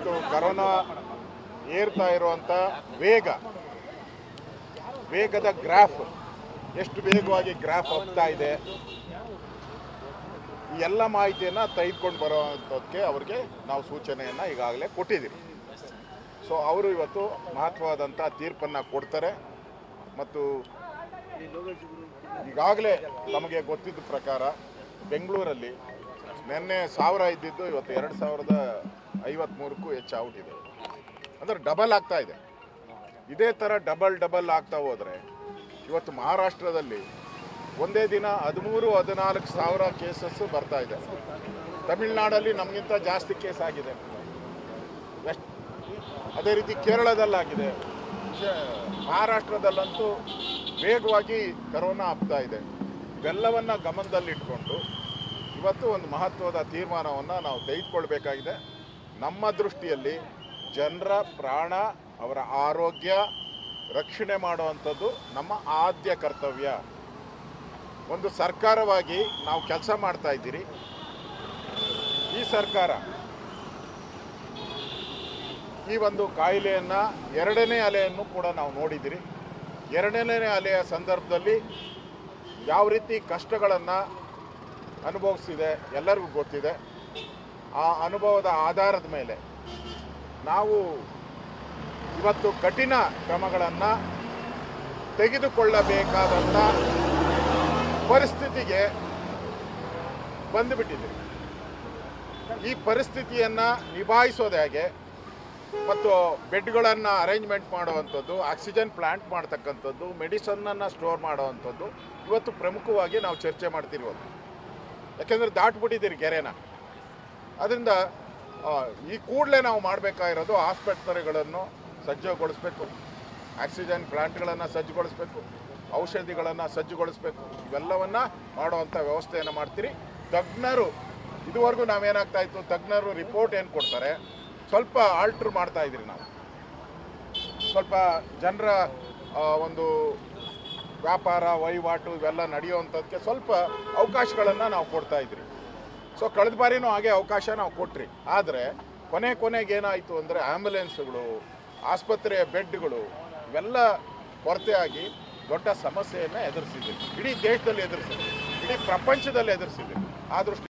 ಇವತ್ತು ಕರೋನಾ ಏರ್ತಾ ಇರುವಂಥ ವೇಗ ವೇಗದ ಗ್ರಾಫ್ ಎಷ್ಟು ವೇಗವಾಗಿ ಗ್ರಾಫ್ ಹೋಗ್ತಾ ಇದೆ ಈ ಎಲ್ಲ ಮಾಹಿತಿಯನ್ನು ತೆಗೆದುಕೊಂಡು ಬರೋವಂಥದ್ದಕ್ಕೆ ಅವ್ರಿಗೆ ನಾವು ಸೂಚನೆಯನ್ನು ಈಗಾಗಲೇ ಕೊಟ್ಟಿದ್ದೀವಿ ಸೊ ಅವರು ಇವತ್ತು ಮಹತ್ವವಾದಂಥ ತೀರ್ಪನ್ನು ಕೊಡ್ತಾರೆ ಮತ್ತು ಈಗಾಗಲೇ ನಮಗೆ ಗೊತ್ತಿದ್ದ ಪ್ರಕಾರ ಬೆಂಗಳೂರಲ್ಲಿ ನಿನ್ನೆ ಸಾವಿರ ಇದ್ದಿದ್ದು ಇವತ್ತು ಎರಡು ಸಾವಿರದ ಐವತ್ತ್ಮೂರಕ್ಕೂ ಹೆಚ್ಚು ಔಟ್ ಇದೆ ಅಂದರೆ ಡಬಲ್ ಆಗ್ತಾ ಇದೆ ಇದೇ ಥರ ಡಬಲ್ ಡಬಲ್ ಆಗ್ತಾ ಹೋದರೆ ಇವತ್ತು ಮಹಾರಾಷ್ಟ್ರದಲ್ಲಿ ಒಂದೇ ದಿನ ಹದಿಮೂರು ಹದಿನಾಲ್ಕು ಸಾವಿರ ಕೇಸಸ್ಸು ಬರ್ತಾ ಇದೆ ತಮಿಳ್ನಾಡಲ್ಲಿ ನಮಗಿಂತ ಜಾಸ್ತಿ ಕೇಸ್ ಆಗಿದೆ ವೆಸ್ಟ್ ಅದೇ ರೀತಿ ಕೇರಳದಲ್ಲಾಗಿದೆ ಶ- ಮಹಾರಾಷ್ಟ್ರದಲ್ಲಂತೂ ವೇಗವಾಗಿ ಕರೋನಾ ಹಬ್ತಾ ಇದೆ ಇವೆಲ್ಲವನ್ನು ಗಮನದಲ್ಲಿಟ್ಕೊಂಡು ಇವತ್ತು ಒಂದು ಮಹತ್ವದ ತೀರ್ಮಾನವನ್ನು ನಾವು ತೆಗೆದುಕೊಳ್ಬೇಕಾಗಿದೆ ನಮ್ಮ ದೃಷ್ಟಿಯಲ್ಲಿ ಜನರ ಪ್ರಾಣ ಅವರ ಆರೋಗ್ಯ ರಕ್ಷಣೆ ಮಾಡುವಂಥದ್ದು ನಮ್ಮ ಆದ್ಯ ಕರ್ತವ್ಯ ಒಂದು ಸರ್ಕಾರವಾಗಿ ನಾವು ಕೆಲಸ ಮಾಡ್ತಾ ಇದ್ದೀರಿ ಈ ಸರ್ಕಾರ ಈ ಒಂದು ಕಾಯಿಲೆಯನ್ನು ಎರಡನೇ ಅಲೆಯನ್ನು ಕೂಡ ನಾವು ನೋಡಿದ್ದೀರಿ ಎರಡನೇ ಅಲೆಯ ಸಂದರ್ಭದಲ್ಲಿ ಯಾವ ರೀತಿ ಕಷ್ಟಗಳನ್ನು ಅನುಭವಿಸಿದೆ ಎಲ್ಲರಿಗೂ ಗೊತ್ತಿದೆ ಆ ಅನುಭವದ ಆಧಾರದ ಮೇಲೆ ನಾವು ಇವತ್ತು ಕಠಿಣ ಕ್ರಮಗಳನ್ನು ತೆಗೆದುಕೊಳ್ಳಬೇಕಾದಂಥ ಪರಿಸ್ಥಿತಿಗೆ ಬಂದುಬಿಟ್ಟಿದೆ ಈ ಪರಿಸ್ಥಿತಿಯನ್ನು ನಿಭಾಯಿಸೋದು ಹೇಗೆ ಮತ್ತು ಬೆಡ್ಗಳನ್ನು ಅರೇಂಜ್ಮೆಂಟ್ ಮಾಡುವಂಥದ್ದು ಆಕ್ಸಿಜನ್ ಪ್ಲ್ಯಾಂಟ್ ಮಾಡ್ತಕ್ಕಂಥದ್ದು ಮೆಡಿಸನ್ನನ್ನು ಸ್ಟೋರ್ ಮಾಡುವಂಥದ್ದು ಇವತ್ತು ಪ್ರಮುಖವಾಗಿ ನಾವು ಚರ್ಚೆ ಮಾಡ್ತಿರೋದು ಯಾಕೆಂದರೆ ದಾಟ್ಬಿಟ್ಟಿದ್ದೀರಿ ಕೆರೆನ ಅದರಿಂದ ಆ, ಈ ಕೂಡಲೇ ನಾವು ಮಾಡಬೇಕಾಗಿರೋದು ಆಸ್ಪತ್ರೆಗಳನ್ನು ಸಜ್ಜುಗೊಳಿಸ್ಬೇಕು ಆಕ್ಸಿಜನ್ ಪ್ಲಾಂಟ್ಗಳನ್ನು ಸಜ್ಜುಗೊಳಿಸ್ಬೇಕು ಔಷಧಿಗಳನ್ನು ಸಜ್ಜುಗೊಳಿಸ್ಬೇಕು ಇವೆಲ್ಲವನ್ನು ಮಾಡುವಂಥ ವ್ಯವಸ್ಥೆಯನ್ನು ಮಾಡ್ತೀರಿ ತಜ್ಞರು ಇದುವರೆಗೂ ನಾವೇನಾಗ್ತಾ ಇತ್ತು ತಜ್ಞರು ರಿಪೋರ್ಟ್ ಏನು ಕೊಡ್ತಾರೆ ಸ್ವಲ್ಪ ಆಲ್ಟ್ರ್ ಮಾಡ್ತಾ ಇದ್ರಿ ನಾವು ಸ್ವಲ್ಪ ಜನರ ಆ, ಒಂದು ವ್ಯಾಪಾರ ವಹಿವಾಟು ಇವೆಲ್ಲ ನಡೆಯುವಂಥದ್ದಕ್ಕೆ ಸ್ವಲ್ಪ ಅವಕಾಶಗಳನ್ನು ನಾವು ಕೊಡ್ತಾ ಇದ್ರಿ ಸೊ ಕಳೆದ ಬಾರಿನೂ ಹಾಗೆ ಅವಕಾಶ ನಾವು ಕೊಟ್ರಿ ಆದರೆ ಕೊನೆ ಕೊನೆಗೆ ಏನಾಯಿತು ಅಂದರೆ ಆ್ಯಂಬುಲೆನ್ಸ್ಗಳು ಆಸ್ಪತ್ರೆಯ ಬೆಡ್ಗಳು ಇವೆಲ್ಲ ಕೊರತೆಯಾಗಿ ದೊಡ್ಡ ಸಮಸ್ಯೆಯನ್ನು ಎದುರಿಸಿದ್ದೀವಿ ಇಡೀ ದೇಶದಲ್ಲಿ ಎದುರಿಸಿದ್ದೀವಿ ಇಡೀ ಪ್ರಪಂಚದಲ್ಲಿ ಎದುರಿಸಿದ್ದೀವಿ ಆ ದೃಷ್ಟಿ